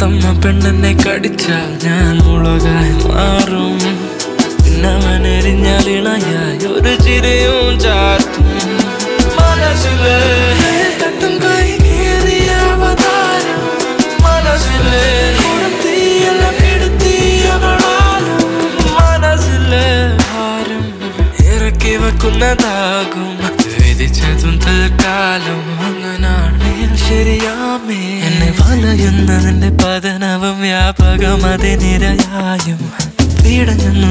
തത്തമ്മ പെണ്ണെന്നെ കടിച്ചാൽ ഞാൻ മുളകായി മാറും പിന്നവൻ എരിഞ്ഞാൽ ഇണയായി ഒരു ചിരിയും ചാർത്തും മനസ്സിലെ തട്ടും കൈ കീറിയ അവതാരം മനസ്സിലെ കൊടുത്തിയെല്ലാം കെടുത്തിയവളാലും മനസ്സിലെ ഭാരം ഇറക്കി വെക്കുന്നതാകും വിധിച്ചതും തൽക്കാലം അങ്ങനാണ് ശരിയാമേ എന്നെ വലയുന്നതിന്റെ പതനവും വ്യാപകം അതിനിരയായും പീഡഞ്ഞു